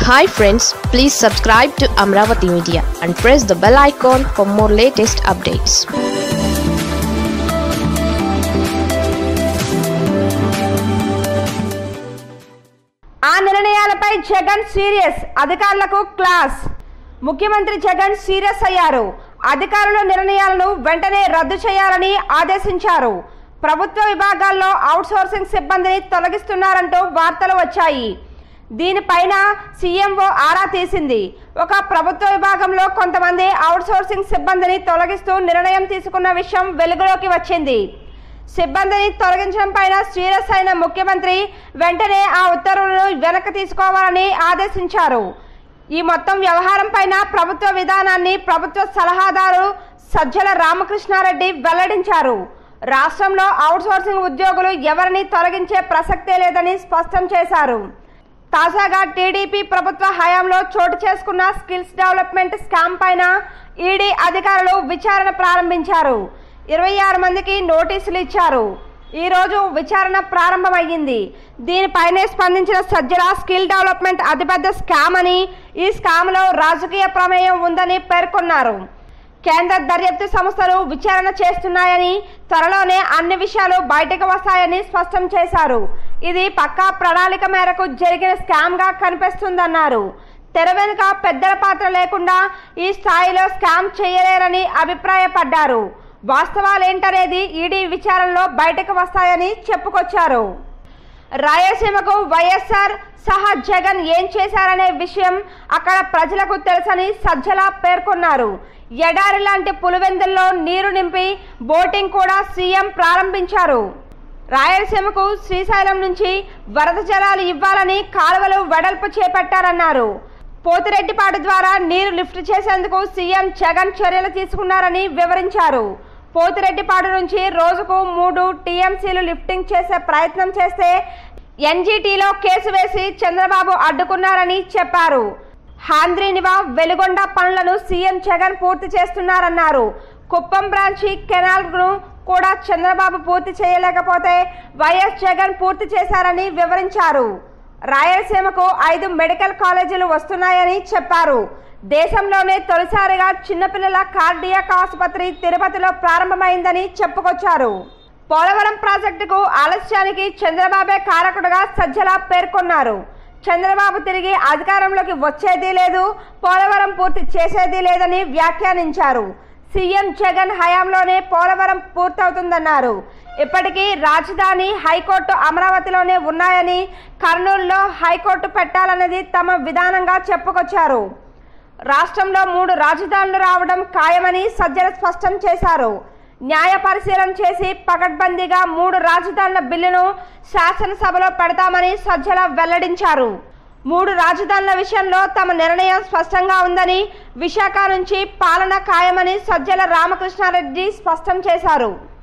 hi friends please subscribe to Amaravati media and press the bell icon for more latest updates ఆ నిర్ణయాలపై Jagan serious అధికారులకు class ముఖ్యమంత్రి Jagan serious అయ్యారు అధికారుల నిర్ణయాలను వెంటనే రద్దు చేయాలని ఆదేశించారు ప్రభుత్వ విభాగాల్లో అవుట్సోర్సింగ్ సిబ్బందిని తొలగిస్తున్నారంటూ వార్తలు వచ్చాయి దీనిపైన సీఎంఓ ఆరా తీసింది ఒక ప్రభుత్వ విభాగంలో కొంతమంది అవుట్సోర్సింగ్ సిబ్బందిని తొలగిస్తూ నిర్ణయం తీసుకున్న విషయం వెలుగులోకి వచ్చింది సిబ్బందిని తొలగించడం పైన సీరియస్ అయిన ముఖ్యమంత్రి వెంటనే ఆ ఉత్తర్వులను వెనక్కి తీసుకోవాలని ఆదేశించారు ఈ మొత్తం వ్యవహారం పైన ప్రభుత్వ విధానాన్ని ప్రభుత్వ సలహాదారు సజ్జల రామకృష్ణారెడ్డి వెల్లడించారు రాష్ట్రంలో అవుట్సోర్సింగ్ ఉద్యోగులు ఎవరిని తొలగించే ప్రసక్తే లేదని స్పష్టం చేశారు తాజాగా టీడీపీ ప్రభుత్వ హయాంలో చోటు చేసుకున్న స్కిల్స్ డెవలప్మెంట్ స్కామ్ పైన ఈడీ అధికారులు విచారణ ప్రారంభించారు ఇరవై ఆరు మందికి నోటీసులు ఇచ్చారు ఈ రోజు విచారణ ప్రారంభమయ్యింది దీనిపైనే స్పందించిన సజ్జల స్కిల్ డెవలప్మెంట్ అతిపెద్ద స్కామ్ అని ఈ స్కామ్లో రాజకీయ ప్రమేయం ఉందని పేర్కొన్నారు కేంద్ర దర్యాప్తు సంస్థలు విచారణ చేస్తున్నాయని త్వరలోనే అన్ని విషయాలు బయటకు వస్తాయని స్పష్టం చేశారు ఇది పక్కా ప్రణాళిక మేరకు జరిగిన స్కామ్ గా కనిపిస్తుందన్నారు తెర వెనుక పెద్దల పాత్ర లేకుండా ఈ స్థాయిలో స్కామ్ చేయలేరని అభిప్రాయపడ్డారు వాస్తవాలేంటనేది ఈడీ విచారణలో బయటకు వస్తాయని చెప్పుకొచ్చారు రాయలసీమకు వైఎస్ఆర్ సహా జగన్ ఏం చేశారనే విషయం అక్కడ ప్రజలకు తెలుసని సజ్జల పేర్కొన్నారు ఎడారి లాంటి పులివెందుల్లో నీరు నింపి బోటింగ్ కూడా సీఎం ప్రారంభించారు రాయలసీమకు శ్రీశైలం నుంచి వరద జలాలు ఇవ్వాలని కాలువలు వెడల్పు చేపట్టారన్నారు పోతిరెడ్డిపాడు ద్వారా నీరు లిఫ్ట్ చేసేందుకు సీఎం జగన్ చర్యలు తీసుకున్నారని వివరించారు పోతిరెడ్డిపాడు నుంచి రోజుకు మూడు టీఎంసీలు లిఫ్టింగ్ చేసే ప్రయత్నం చేస్తే ఎన్జీటీలో కేసు వేసి చంద్రబాబు అడ్డుకున్నారని చెప్పారు హాంద్రీనివా వెలుగొండ పనులను సీఎం జగన్ పూర్తి చేస్తున్నారన్నారు కుప్పం బ్రాంచి కెనాల్ ను కూడా చంద్రబాబు పూర్తి చేయలేకపోతే వైఎస్ జగన్ పూర్తి చేశారని వివరించారు రాయలసీమకు ఐదు మెడికల్ కాలేజీలు వస్తున్నాయని చెప్పారు దేశంలోనే తొలిసారిగా చిన్నపిల్లల కార్డియాక్ ఆసుపత్రి తిరుపతిలో ప్రారంభమైందని చెప్పుకొచ్చారు పోలవరం ప్రాజెక్టుకు ఆలస్యానికి చంద్రబాబే కారకుడుగా సజ్జల పేర్కొన్నారు చంద్రబాబు తిరిగి అధికారంలోకి వచ్చేది లేదు పోలవరం పూర్తి చేసేది లేదని వ్యాఖ్యానించారు సీఎం జగన్ హయాంలోనే పోలవరం పూర్తవుతుందన్నారు ఇప్పటికీ రాజధాని హైకోర్టు అమరావతిలోనే ఉన్నాయని కర్నూలులో హైకోర్టు పెట్టాలన్నది తమ విధానంగా చెప్పుకొచ్చారు రాష్ట్రంలో మూడు రాజధానులు రావడం ఖాయమని సజ్జల స్పష్టం చేశారు న్యాయ పరిశీలన చేసి పకడ్బందీగా మూడు రాజధానుల బిల్లును శాసనసభలో పెడతామని సజ్జల వెల్లడించారు మూడు రాజధానుల విషయంలో తమ నిర్ణయం స్పష్టంగా ఉందని విశాఖ నుంచి పాలన ఖాయమని సజ్జల రామకృష్ణారెడ్డి స్పష్టం చేశారు